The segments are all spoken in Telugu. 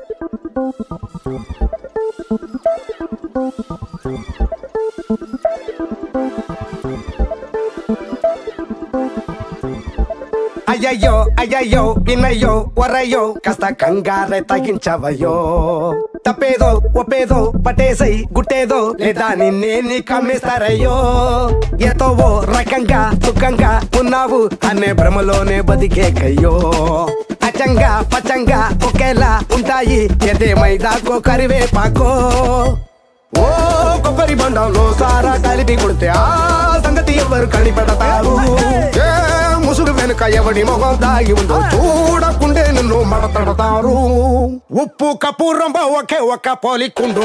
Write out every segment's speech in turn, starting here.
అయ్యయ్యో అయ్యయ్యో వినయ్యో వరయ్యో కాస్త కంగారే తగ్గించవయ్యో తప్పేదో ఒప్పేదో పట్టేసై గుట్టేదో లేదా నిన్నే నీ కమ్మేస్తారయ్యో ఎంతోవో రకంగా సుఖంగా ఉన్నావు అనే భ్రమలోనే బతికేకయ్యో అచ్చంగా పచ్చంగా ఒకేలా ఉంటాయి ఎదేమైదాకో కరివేపాకో ఓ కొబ్బరి బండంలో సారా కలిపి కొడితే ఆ సంగతి ఎవరు కనిపెడతారు ఏ ముసుగు వెనుక ఎవడి మొహం దాగి ఉందో చూడకుండే నిన్ను మడతడతారు ఉప్పు కపూరం ఒకే ఒక్క పోలికుండు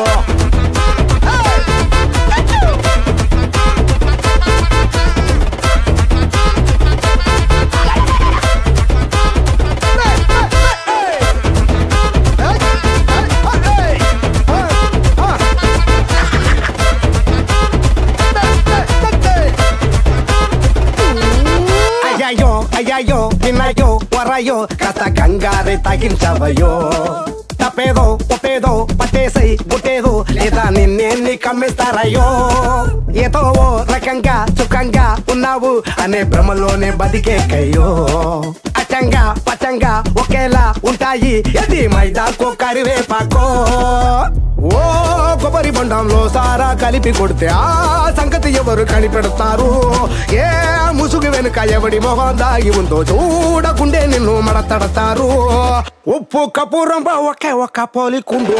అయ్యయ్యో అయ్యయ్యో విన్నాయో వరాయో కాస్త కంగారే తగ్గించవయ్యో తప్పేదో ఒప్పేదో పట్టేసై గుట్టేదో లేదా నిన్నే నీ కమ్మిస్తారయ్యో ఏదో ఓ రకంగా సుఖంగా ఉన్నావు అనే భ్రమలోనే బతికేకయ్యో అచ్చంగా పచ్చంగా ఒకేలా ఉంటాయి ఇది మైదాకో కరివేపాకో ఓ కొబ్బరి బొండంలో సారా కలిపి కొడితే ఆ సంగతి ఎవరు కనిపెడతారు ఏ ముసుగు వెనుక ఎవడి మొహం దాగి ఉందో చూడకుండే నిన్ను మడతడతారు ఉప్పు కపూరం ఒకే ఒక్క పోలికుండు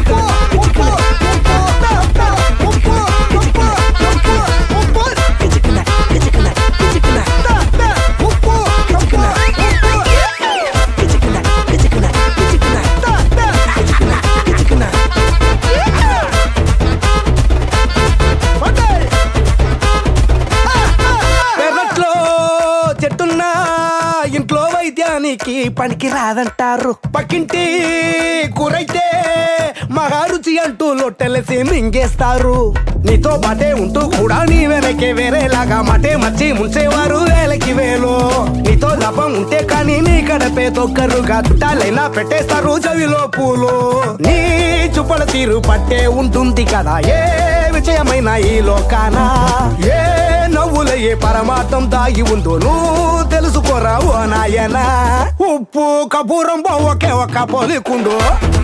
పెరట్లో చెట్టున్నా ఇంట్లో వైద్యానికి పనికి రాదంటారు పక్కింటి కూరైతే మహారుచి అంటూ లొట్టెలసి మింగేస్తారు నీతో పాటే ఉంటూ కూడా నీ వెనకే వేరేలాగా మాటే మర్చి ముంచేవారు వేలకి వేలు నీతో లభం ఉంటే కానీ నీ గడపే తొక్కరుగా చుట్టాలైనా పెట్టేస్తారు చెవిలో పూలు నీ చుప్పల తీరు పట్టే ఉంటుంది కదా ఏ విజయమైన ఈ లోకాన ఏ నవ్వుల ఏ పరమార్థం దాగి ఉందో నువ్వు తెలుసుకోరా ఓ నాయనా ఉప్పు కపూరం ఒకే ఒక్క పోలికుండు